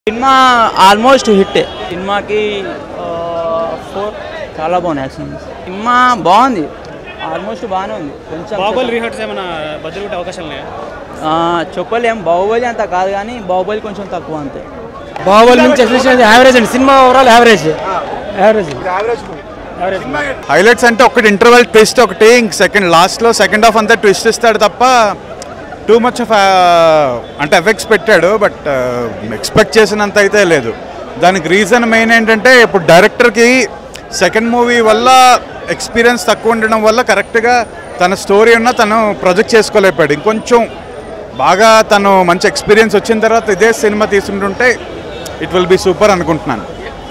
Cinema almost hit సినిమాకి four చాలా బాగుంది యాక్షన్ సినిమా బాగుంది ఆల్మోస్ట్ బాగానే ఉంది కొంచెం బాహుబలి రీహార్ట్స్ ఏమైనా బద్దలు కొట్టే అవకాశాలు ఉన్నాయా ఆ, చెప్పలేం బాహుబలి అంత కాదు కానీ బాహుబలి కొంచెం తక్కువ అంతే బాహుబలి నుంచి ఎక్స్పెక్టేషన్ యావరేజ్ అండి cinema overall average average highlights అంటే ఒకటి ఇంటర్వెల్ ట్విస్ట్ ఒకటి ఇంక సెకండ్ లాస్ట్లో సెకండ్ హాఫ్ అంతా ట్విస్ట్ ఇస్తాడు తప్ప టూ మచ్ ఆఫ్ అంటే ఎఫెక్ట్స్ పెట్టాడు బట్ ఎక్స్పెక్ట్ చేసినంత అయితే లేదు దానికి రీజన్ మెయిన్ ఏంటంటే ఇప్పుడు డైరెక్టర్కి సెకండ్ మూవీ వల్ల ఎక్స్పీరియన్స్ తక్కువ ఉండడం వల్ల కరెక్ట్గా తన స్టోరీ ఉన్న తను ప్రొజెక్ట్ చేసుకోలేపాడు ఇంకొంచెం బాగా తను మంచి ఎక్స్పీరియన్స్ వచ్చిన తర్వాత ఇదే సినిమా తీసుకుంటుంటే ఇట్ విల్ బి సూపర్ అనుకుంటున్నాను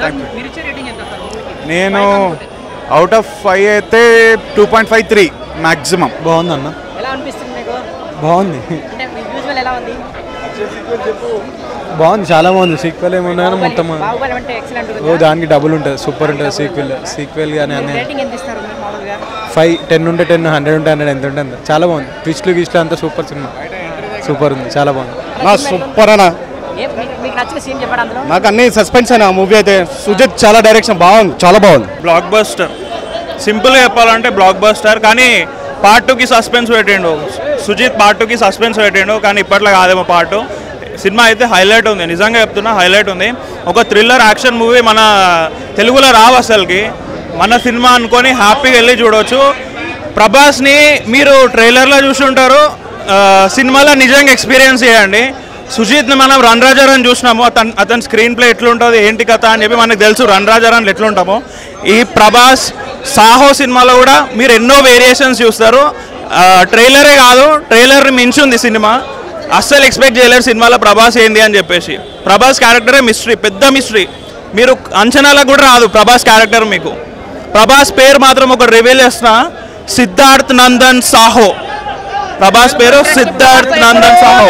నేను అవుట్ ఆఫ్ ఫైవ్ అయితే two point five three maximum బాగుంది అన్న ఎలా అనిపిస్తుంది మీకు బాగుంది అంటే విజువల్ ఎలా ఉంది బాగుంది చాలా బాగుంది సీక్వెల్ ఏమున్నా కానీ మొత్తం బాహుబలి అంటే ఎక్సలెంట్ ఓ దానికి డబుల్ ఉంటుంది సూపర్ ఉంటుంది సీక్వెల్ సీక్వెల్ కానీ అన్నీ రేటింగ్ ఎంత ఇస్తారు మీరు మామూలుగా ఫైవ్ టెన్ ఉంటే టెన్ హండ్రెడ్ ఉంటే హండ్రెడ్ ఎంత ఉంటే అంత చాలా బాగుంది ట్విస్ట్లు గిస్ట్లు అంతా సూపర్ సినిమా సూపర్ ఉంది చాలా బాగుంది నా సూపర్ అన్న ఏ మీకు- మీకు నచ్చిన సీన్ చెప్పండి అందులో నాకు అన్ని సస్పెన్స్ అయిన మూవీ అయితే సుజిత్ చాలా డైరెక్షన్ బాగుంది చాలా బాగుంది బ్లాక్ బస్టర్ సింపుల్గా చెప్పాలంటే బ్లాక్ బస్టర్ కానీ పార్ట్ టూకి సస్పెన్స్ పెట్టిండు సుజిత్ పార్ట్ టూకి సస్పెన్స్ పెట్టిండు కానీ ఇప్పట్లో కాదేమో పార్ట్ టూ సినిమా అయితే హైలైట్ ఉంది నిజంగా చెప్తున్నా హైలైట్ ఉంది ఒక థ్రిల్లర్ యాక్షన్ మూవీ మన తెలుగులో రావు అసలుకి మన సినిమా అనుకొని హ్యాపీగా వెళ్ళి చూడవచ్చు ప్రభాస్ని మీరు ట్రైలర్లో చూసుంటారు ఆ, సినిమాలో నిజంగా ఎక్స్పీరియన్స్ చేయండి సుజిత్ని మనం రన్ రాజారాన్ని చూసినాము అతను అతని స్క్రీన్ ప్లే ఎట్లుంటుంది ఏంటి కథ అని చెప్పి మనకు తెలుసు రన్ రాజారాన్ని ఎట్లుంటామో ఈ ప్రభాస్ సాహో సినిమాలో కూడా మీరు ఎన్నో వేరియేషన్స్ చూస్తారు ఆ, ట్రైలరే కాదు ట్రైలర్ మించుంది సినిమా అస్సలు ఎక్స్పెక్ట్ చేయలేరు సినిమాలో ప్రభాస్ ఏంది అని చెప్పేసి ప్రభాస్ క్యారెక్టరే మిస్టరీ పెద్ద మిస్టరీ మీరు అంచనాలకు కూడా రాదు ప్రభాస్ క్యారెక్టర్ మీకు ప్రభాస్ పేరు మాత్రం ఒక రివీల్ చేస్తున్నా సిద్ధార్థ్ నందన్ సాహో ప్రభాస్ పేరు సిద్ధార్థ్ నందన్ సాహో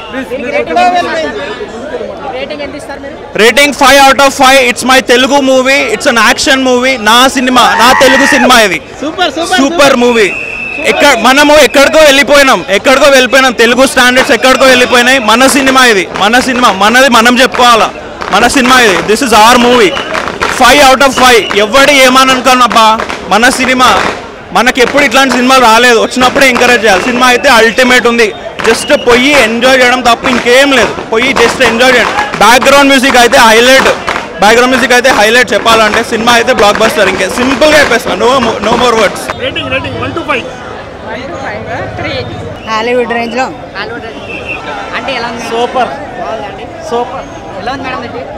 రేటింగ్ ఎంత ఇస్తారు మీరు rating five out of five it's my Telugu movie it's an action movie నా సినిమా నా తెలుగు సినిమా ఇది సూపర్ మూవీ ఎక్కడ మనము ఎక్కడికో వెళ్ళిపోయినాం ఎక్కడికో వెళ్ళిపోయినాం తెలుగు స్టాండర్డ్స్ ఎక్కడికో వెళ్ళిపోయినాయి మన సినిమా ఇది మన సినిమా మనది మనం చెప్పుకోవాలా మన సినిమా ఇది this is our movie five out of five ఎవడు ఏమని అనుకోనబ్బా మన సినిమా మనకి ఎప్పుడు ఇట్లాంటి సినిమాలు రాలేదు వచ్చినప్పుడే ఎంకరేజ్ చేయాలి సినిమా అయితే అల్టిమేట్ ఉంది జస్ట్ పోయి ఎంజాయ్ చేయడం తప్ప ఇంకేం లేదు పోయి జస్ట్ ఎంజాయ్ చేయడం బ్యాక్గ్రౌండ్ మ్యూజిక్ అయితే హైలైట్ బ్యాక్గ్రౌండ్ మ్యూజిక్ అయితే హైలైట్ చెప్పాలంటే సినిమా అయితే బ్లాక్ బస్టర్ ఇంకే సింపుల్గా చెప్పేస్తాను no no more words rating rating one two five three Hollywood రేంజ్లో హాలీవుడ్ అంటే ఎలా ఉంది సూపర్ బాగుందండి సూపర్ ఎలా ఉంది మేడం ఇది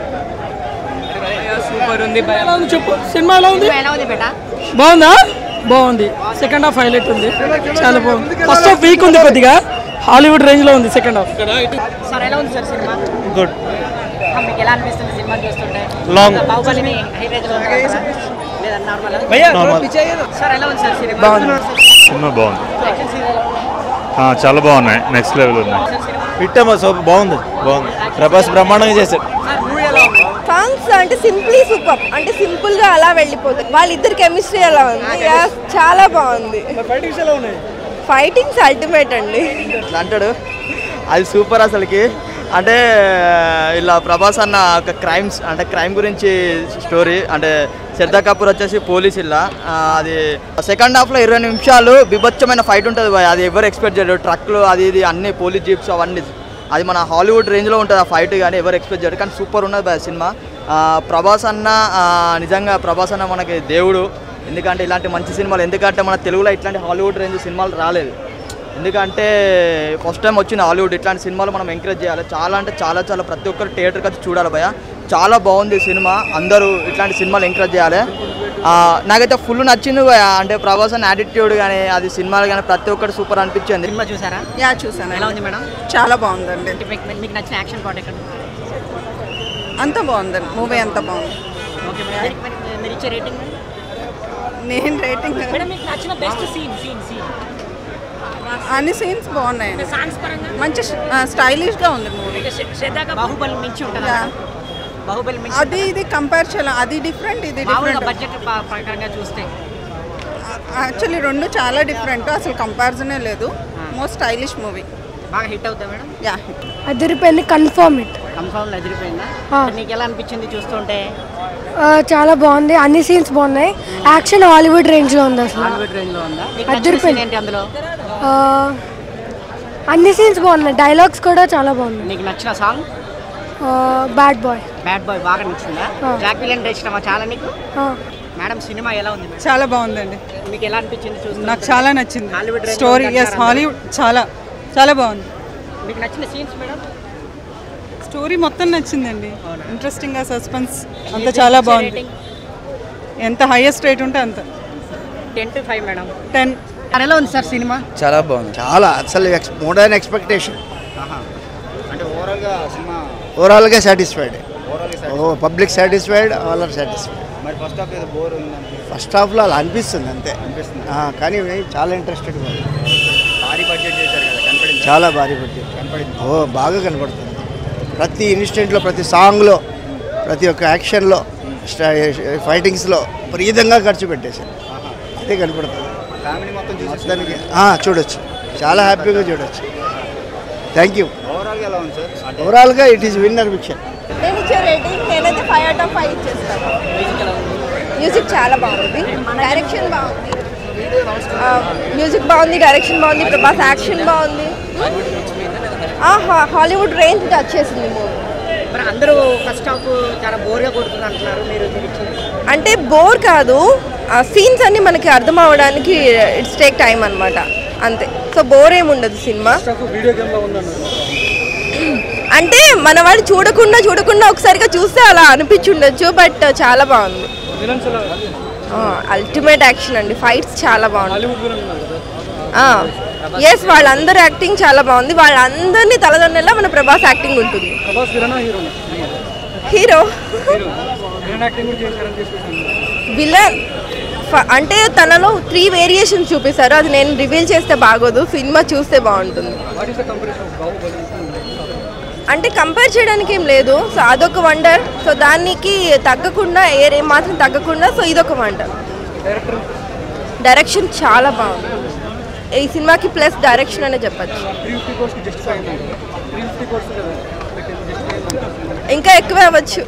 ఎలా ఉంది చెప్పు సినిమా ఎలా ఉంది ఎలా ఉంది బేటా బాగుందా బాగుంది సెకండ్ హాఫ్ హైలైట్ ఉంది చాలా బాగుంది ఫస్ట్ హాఫ్ వీక్ ఉంది కొద్దిగా హాలీవుడ్ రేంజ్ లో ఉంది సెకండ్ హాఫ్ సార్ ఎలా ఉంది సార్ సినిమా గుడ్ మీకు ఎలా అనిపిస్తుంది సినిమా చూస్తుంటే Long. బాహుబలిని హై రేంజ్ లో ఉందా లేదా నార్మల్ సార్ ఎలా ఉంది సార్ సినిమా బాగుంది సినిమా బాగుంది ఆ, చాలా బాగున్నాయి నెక్స్ట్ లెవెల్ ఉన్నాయి హిట్టమ్మా సో బాగుంది బాగుంది ప్రభాస్ బ్రహ్మాండంగా చేశాడు సాంగ్స్ అంటే సింప్లీ సూపర్ అంటే సింపుల్ గా అలా వెళ్ళిపోతుంది వాళ్ళిద్దరు కెమిస్ట్రీ ఎలా ఉంది Yes, చాలా బాగుంది ఫైటింగ్స్ అల్టిమేట్ అండి అంటాడు అది సూపర్ అసలుకి అంటే ఇలా ప్రభాస్ అన్న ఒక క్రైమ్స్ అంటే క్రైమ్ గురించి స్టోరీ అంటే శ్రద్ధా కపూర్ వచ్చేసి పోలీస్ ఇలా ఆ, అది సెకండ్ హాఫ్లో ఇరవై నిమిషాలు బిభత్సమైన ఫైట్ ఉంటుంది భయ్. అది ఎవరు ఎక్స్పెక్ట్ చేయరు ట్రక్లు అది ఇది అన్ని పోలీస్ జీప్స్ అవన్నీ అది మన హాలీవుడ్ రేంజ్లో ఉంటుంది ఆ ఫైట్ కానీ ఎవరు ఎక్స్పెక్ట్ చేయరు కానీ సూపర్ ఉన్నది భయ్ సినిమా ఆ, ప్రభాస్ అన్న ఆ, నిజంగా ప్రభాస్ అన్న మనకి దేవుడు ఎందుకంటే ఇలాంటి మంచి సినిమాలు ఎందుకంటే మన తెలుగులో ఇట్లాంటి హాలీవుడ్ రేంజ్ సినిమాలు రాలేదు ఎందుకంటే ఫస్ట్ టైం వచ్చిన హాలీవుడ్ ఇట్లాంటి సినిమాలు మనం ఎంకరేజ్ చేయాలి చాలా అంటే చాలా చాలా ప్రతి ఒక్కరు థియేటర్కి వచ్చి చూడాలి భయ చాలా బాగుంది ఈ సినిమా అందరూ ఇట్లాంటి సినిమాలు ఎంకరేజ్ చేయాలి ఆ, నాకైతే ఫుల్ నచ్చింది భయ అంటే ప్రభాస్ అని యాటిట్యూడ్ కానీ అది సినిమాలు కానీ ప్రతి ఒక్కటి సూపర్ అనిపించింది సినిమా చూసారా యా చూసాను ఎలా ఉంది మేడం చాలా బాగుందండి అంటే మీకు మీకు నచ్చిన యాక్షన్ పార్ట్ ఎక్కడ అంత బాగుందండి మూవీ అంత బాగుంది ఓకే మేడం మరి మీరు ఇచ్చే రేటింగ్ నేను రేటింగ్ మేడం మీకు నచ్చిన బెస్ట్ సీన్ సీన్ సీన్ అన్ని సీన్స్ బాగున్నాయండి సాంగ్స్ పరంగా మంచి స్టైలిష్ గా ఉంది మూవీ శ్రద్ధగా బాహుబలి మించి ఉంటుందా Yeah. మేడం? బాహుబలి మించి అది ఇది కంపేర్ చేయాలి అది డిఫరెంట్ ఇది మామూలుగా డిఫరెంట్ బడ్జెట్ ప్రకారంగా చూస్తే యాక్చువల్లీ రెండు చాలా డిఫరెంట్ అసలు కంపారిజనే లేదు మోస్ట్ స్టైలిష్ మూవీ బాగా హిట్ అవుతా మేడం యా అదిరిపోయింది కన్ఫర్మ్ ఇట్ కన్ఫర్మ్ అదిరిపోయిందా ఆ. నీకు ఎలా అనిపించింది చూస్తుంటే ఆ, చాలా బాగుంది అన్ని సీన్స్ బాగున్నాయి యాక్షన్ హాలీవుడ్ రేంజ్లో ఉంది అసలు హాలీవుడ్ రేంజ్ లో ఉందా నీకు నచ్చిన అదిరిపోయింది. scene ఏంటి అందులో ఆ, అన్ని సీన్స్ బాగున్నాయి డైలాగ్స్ కూడా చాలా బాగున్నాయి నీకు నచ్చిన song bad boy bad boy బాగా నచ్చిందా ఆ. జాక్ విలన్ ఇష్టమా చాలా నీకు మేడం సినిమా ఎలా ఉంది మేడం? చాలా బాగుందండి మీకు ఎలా అనిపించింది చూస్తుంటే? నాకు చాలా నచ్చింది హాలీవుడ్ రేంజ్ లో స్టోరీ ఉంది ఎస్ అంటారా హాలీవుడ్ చాలా చాలా బాగుంది మీకు నచ్చిన సీన్స్ మేడం స్టోరీ మొత్తం నచ్చిందండి ఇంట్రెస్టింగ్గా సస్పెన్స్ అంత చాలా బాగుంది ఎంత హైయెస్ట్ రేట్ ఉంటే అంత ten to five madam ten ఎలా ఉంది సార్ సినిమా చాలా బాగుంది చాలా అసలు ఎక్స్ మోర్ దాన్ ఎక్స్పెక్టేషన్ అంటే ఓవరాల్గా సినిమా ఓవరాల్గా సాటిస్ఫైడ్ ఓ public satisfied all are satisfied మరి ఫస్ట్ హాఫ్ ఏదో బోర్ ఉందంటే ఫస్ట్ హాఫ్లో అలా అనిపిస్తుంది అంతే అనిపిస్తుంది ఆ, కానీ చాలా ఇంట్రెస్టెడ్గా ఉంది భారీ బడ్జెట్ చేశారు కదా కనపడింది చాలా భారీ బడ్జెట్ కనపడింది ఓ బాగా కనపడుతుంది ప్రతి ఇన్స్టెంట్లో ప్రతి సాంగ్లో ప్రతి ఒక్క యాక్షన్లో ఫైటింగ్స్లో విపరీతంగా ఖర్చు పెట్టేశారు అదే కనపడుతుంది ఫ్యామిలీ మొత్తం చూసి మొత్తానికి ఆ, చూడొచ్చు చాలా హ్యాపీగా చూడొచ్చు థ్యాంక్ యూ ఓవరాల్గా ఎలా ఉంది సార్ అంటే ఓవరాల్గా ఇట్ ఈస్ విన్నర్ పిక్చర్ నేను ఇచ్చే రేటింగ్ నేనైతే ఫైవ్ అవుట్ ఆఫ్ ఫైవ్ ఇచ్చేస్తాను మ్యూజిక్ చాలా బాగుంది డైరెక్షన్ బాగుంది ఆ, మ్యూజిక్ బాగుంది డైరెక్షన్ బాగుంది ప్రభాస్ యాక్షన్ బాగుంది ఆ, హా- హాలీవుడ్ రేంజ్ టచ్ చేసింది మూవీ మరి అందరూ ఫస్ట్ హాఫ్ చాలా బోర్గా కొడుతుంది అంటున్నారు మీరు ఇచ్చింది అంటే బోర్ కాదు ఆ సీన్స్ అన్ని మనకి అర్థం అవ్వడానికి ఇట్స్ టేక్ టైం అన్నమాట అంతే సో బోర్ ఏమి ఉండదు సినిమా వీడియో గేమ్లో ఉందన్న అంటే మన వాళ్ళు చూడకుండా చూడకుండా ఒకసారిగా చూస్తే అలా అనిపించుండొచ్చు బట్ చాలా బాగుంది విలన్స్ ఎలా అల్టిమేట్ యాక్షన్ అండి ఫైట్స్ చాలా బాగుంది హాలీవుడ్ విలన్ ఉన్నారు కదా ఎస్ వాళ్ళందరూ యాక్టింగ్ చాలా బాగుంది వాళ్ళందరినీ తలదన్నెలా మన ప్రభాస్ యాక్టింగ్ ఉంటుంది ప్రభాస్ విలనా హీరోనా హీరో విలన్ యాక్టింగ్ కూడా చేశారని చెప్పేసి విలన్ అంటే తనలో త్రీ వేరియేషన్స్ చూపిస్తారు అది నేను రివీల్ చేస్తే బాగోదు సినిమా చూస్తే బాగుంటుంది what is the comparison Baahubali అంటే కంపేర్ చేయడానికి ఏం లేదు సో అదొక వండర్ సో దానికి తగ్గకుండా ఏ ఏ మాత్రం తగ్గకుండా సో ఇదొక వండర్ డైరెక్టర్ డైరెక్షన్ చాలా బాగుంది ఈ సినిమాకి ప్లస్ డైరెక్షన్ అనే చెప్పచ్చు త్రీ ఫిఫ్టీ కోర్స్కి జస్టిఫై అయింది త్రీ ఫిఫ్టీ కోర్స్ కదా ఇంకా ఎక్కువే అవ్వచ్చు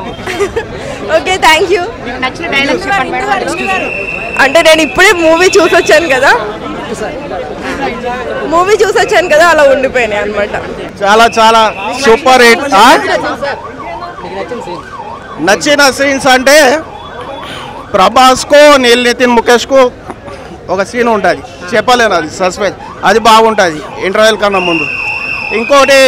ఓకే థ్యాంక్ యూ మీకు నచ్చిన డైలాగ్ చెప్పండి మేడం అందులో. అంటే నేను ఇప్పుడే మూవీ చూసొచ్చాను కదా మూవీ చూసొచ్చాను కదా అలా ఉండిపోయినాయి అనమాట చాలా చాలా సూపర్ హిట్ నచ్చిన సీన్స్ అంటే ప్రభాస్కు నీల్ నితిన్ ముఖేష్కు ఒక సీన్ ఉంటుంది చెప్పలేను అది సస్పెన్స్ అది బాగుంటుంది ఇంటర్వెల్ కన్నా ముందు ఇంకోటి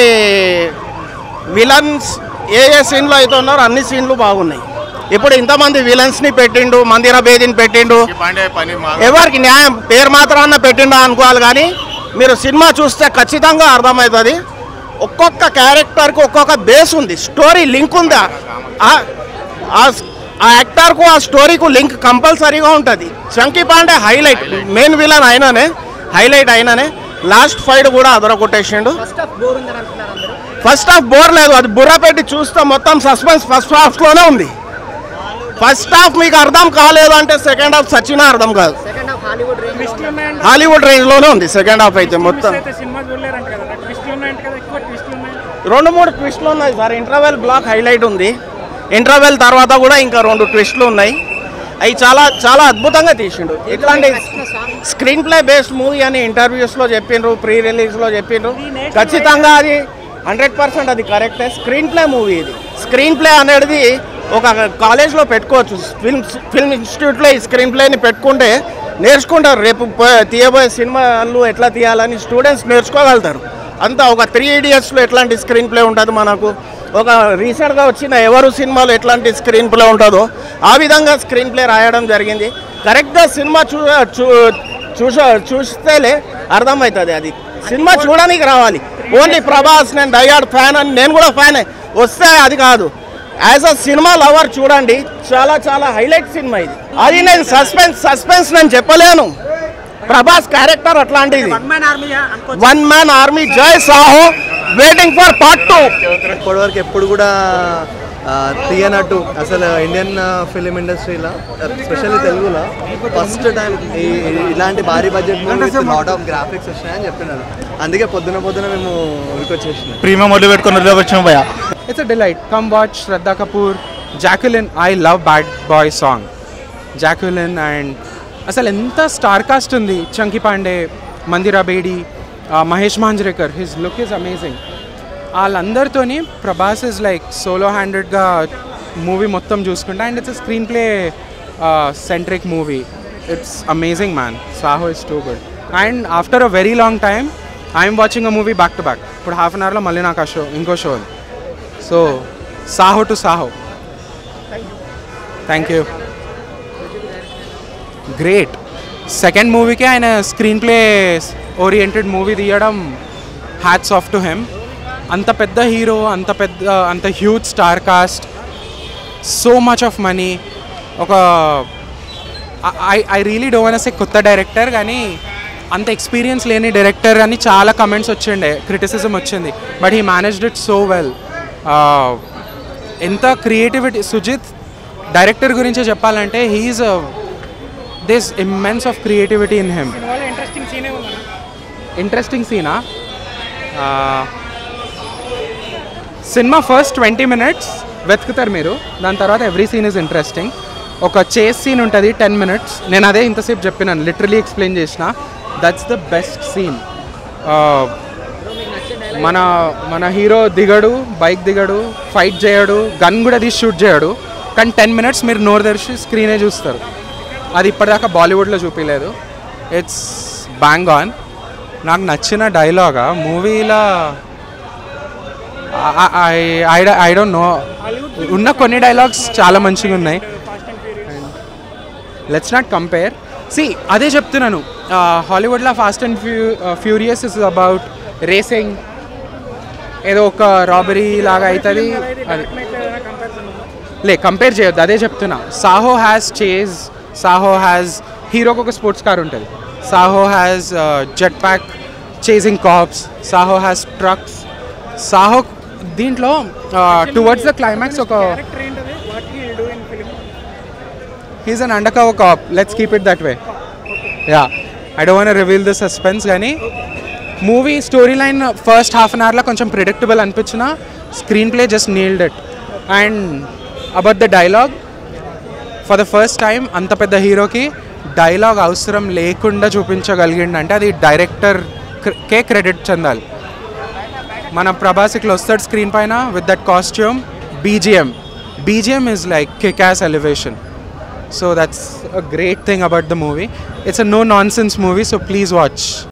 విలన్స్ ఏ ఏ సీన్లో అయితే ఉన్నారో అన్ని సీన్లు బాగున్నాయి ఇప్పుడు ఇంతమంది విలన్స్ని పెట్టిండు మందిర బేదిని పెట్టిండు ఎవరికి న్యాయం పేరు మాత్రాన్న పెట్టిండు అనుకోవాలి కానీ మీరు సినిమా చూస్తే ఖచ్చితంగా అర్థమవుతుంది ఒక్కొక్క క్యారెక్టర్కి ఒక్కొక్క బేస్ ఉంది స్టోరీ లింక్ ఉందా ఆ- ఆ- ఆ యాక్టర్కు ఆ స్టోరీకు లింక్ కంపల్సరీగా ఉంటుంది Chunky Pandey highlight main villain అయినానే హైలైట్ అయినానే లాస్ట్ ఫైట్ కూడా అదర కొట్టేసిండు ఫస్ట్ హాఫ్ బోర్ ఉందని అంటున్నారు అందరూ ఫస్ట్ హాఫ్ బోర్ లేదు అది బుర్ర పెట్టి చూస్తే మొత్తం సస్పెన్స్ ఫస్ట్ హాఫ్లోనే ఉంది ఫస్ట్ హాఫ్ మీకు అర్థం కాలేదు అంటే సెకండ్ హాఫ్ సచ్చినా అర్థం కాదు second half Hollywood range Hollywood రేంజ్లోనే ఉంది సెకండ్ హాఫ్ అయితే మొత్తం సినిమా చూడలేరంట కదా ట్విస్ట్లు ఉన్నాయంట కదా ఎక్కువ ట్విస్ట్లు ఉన్నాయి రెండు మూడు ట్విస్ట్లు ఉన్నాయి సార్ ఇంటర్వెల్ బ్లాక్ హైలైట్ ఉంది ఇంటర్వెల్ తర్వాత కూడా ఇంకా రెండు ట్విస్ట్లు ఉన్నాయి అవి చాలా చాలా అద్భుతంగా తీసిండు ఇట్లాంటి స్క్రీన్ ప్లే బేస్డ్ మూవీ అని ఇంటర్వ్యూస్లో చెప్పిండ్రు ప్రీ రిలీజ్లో చెప్పిండ్రు ఖచ్చితంగా అది హండ్రెడ్ పర్సెంట్ అది కరెక్టే స్క్రీన్ ప్లే మూవీ ఇది స్క్రీన్ ప్లే అనేది ఒక కాలేజ్లో పెట్టుకోవచ్చు ఫిల్మ్ ఫిల్మ్ ఇన్స్టిట్యూట్లో ఈ స్క్రీన్ ప్లేని పెట్టుకుంటే నేర్చుకుంటారు రేపు పో- తీయబోయే సినిమాలు ఎట్లా తీయాలని స్టూడెంట్స్ నేర్చుకోగలుగుతారు అంతా ఒక త్రీ ఇడియట్స్లో ఎట్లాంటి స్క్రీన్ ప్లే ఉంటుంది మనకు ఒక రీసెంట్గా వచ్చిన ఎవరు సినిమాలో ఎట్లాంటి స్క్రీన్ ప్లే ఉంటుందో ఆ విధంగా స్క్రీన్ ప్లే రాయడం జరిగింది కరెక్ట్గా సినిమా చూ చూ చూస చూస్తేలే అర్థమవుతుంది అది సినిమా చూడడానికి రావాలి ఓన్లీ ప్రభాస్ నేను డయాడ్ ఫ్యాన్ అని నేను కూడా ఫ్యానే వస్తే అది కాదు యాజ్ అ సినిమా లవర్ చూడండి చాలా చాలా హైలైట్ సినిమా ఇది అది నేను సస్పెన్స్ సస్పెన్స్ నేను చెప్పలేను ప్రభాస్ క్యారెక్టర్ అట్లాంటిది వన్ మ్యాన్ ఆర్మీ జై Saaho waiting for part two ఇప్పటివరకు ఎప్పుడు కూడా ఆ, తీయనట్టు అసలు ఇండియన్ ఫిలిం ఇండస్ట్రీలో ఎస్పెషల్లీ తెలుగులో ఫస్ట్ టైం ఇలాంటి భారీ budget movies lot of graphics వచ్చినాయని చెప్పినారు అందుకే పొద్దున పొద్దున మేము ఉరికొచ్చేసినాం ప్రీమియం వడ్లు పెట్టుకుని వచ్చాము భయ It's a delight. Come watch Shraddha Kapoor, Jacqueline. I love Bad Boy song. Jacqueline and అసలు ఎంత స్టార్ కాస్ట్ ఉంది Chunky Panday Mandira Bedi Mahesh Manjrekar his look is amazing వాళ్ళందరితోని ప్రభాస్ ఇస్ లైక్ సోలో హ్యాండెడ్గా మూవీ మొత్తం చూసుకుంటా and it's screenplay centric movie it's amazing man Saaho is too good and after a very long time I'm watching a movie back to back ఇప్పుడు half an అవర్లో మళ్ళీ నాకు ఆ show ఇంకో show ఉంది so Saaho to Saaho thank you great second మూవీకి ఆయన screen screenplay oriented movie తీయడం హ్యాట్స్ ఆఫ్ టు హెమ్ అంత పెద్ద హీరో అంత పెద్ద అంత huge star cast so much of money ఒక I I really don't say కొత్త డైరెక్టర్ కానీ అంత ఎక్స్పీరియన్స్ లేని డైరెక్టర్ అని చాలా కమెంట్స్ వచ్చిండే క్రిటిసిజం వచ్చింది but he managed it so well ఎంత క్రియేటివిటీ సుజిత్ డైరెక్టర్ గురించి చెప్పాలంటే he's this immense of creativity in him interesting సీనే ఉందా ఇంట్రెస్టింగ్ సీనా సినిమా ఫస్ట్ ట్వంటీ మినిట్స్ వెతుకుతారు మీరు దాని తర్వాత ఎవ్రీ సీన్ ఇస్ ఇంట్రెస్టింగ్ ఒక చేస్ సీన్ ఉంటుంది టెన్ మినిట్స్ నేను అదే ఇంతసేపు చెప్పినాను లిటరలీ ఎక్స్ప్లెయిన్ చేసిన దట్స్ ద బెస్ట్ సీన్ మన మన హీరో దిగడు బైక్ దిగడు ఫైట్ చేయడు గన్ కూడా తీసి షూట్ చేయడు కానీ టెన్ మినిట్స్ మీరు నోరు తెరిచి స్క్రీనే చూస్తారు అది ఇప్పటిదాకా బాలీవుడ్లో చూపించలేదు ఇట్స్ బ్యాంగ్ ఆన్ నాకు నచ్చిన డైలాగా మూవీలో ఐ డోంట్ నో ఉన్న కొన్ని డైలాగ్స్ చాలా మంచిగా ఉన్నాయి లెట్స్ నాట్ కంపేర్ సి అదే చెప్తున్నాను హాలీవుడ్లో ఫాస్ట్ అండ్ ఫ్యూ ఫ్యూరియస్ ఇస్ అబౌట్ రేసింగ్ ఏదో ఒక రాబరీ లాగా అవుతుంది అది లే కంపేర్ చేయొద్దు అదే చెప్తున్నా Saaho has chase Saaho has హీరోకి ఒక స్పోర్ట్స్ కార్ ఉంటుంది Saaho has jet pack chasing cops Saaho has trucks Saaho దీంట్లో టువర్డ్స్ ద క్లైమాక్స్ ఒక he's an undercover cop let's keep it that way yeah I don't reveal the suspense కానీ movie storyline first half an అవర్లో కొంచెం predictable అనిపించిన screenplay just nailed it and about the dialogue for the first time అంత పెద్ద హీరోకి dialogue అవసరం లేకుండా చూపించగలిగిండంటే అది డైరెక్టర్ కే క్రెడిట్ చెందాలి మన ప్రభాస్ ఇట్లా వస్తాడు స్క్రీన్ పైన with that costume BGM BGM is like kickass elevation so that's a great thing about the movie it's a no nonsense movie so please watch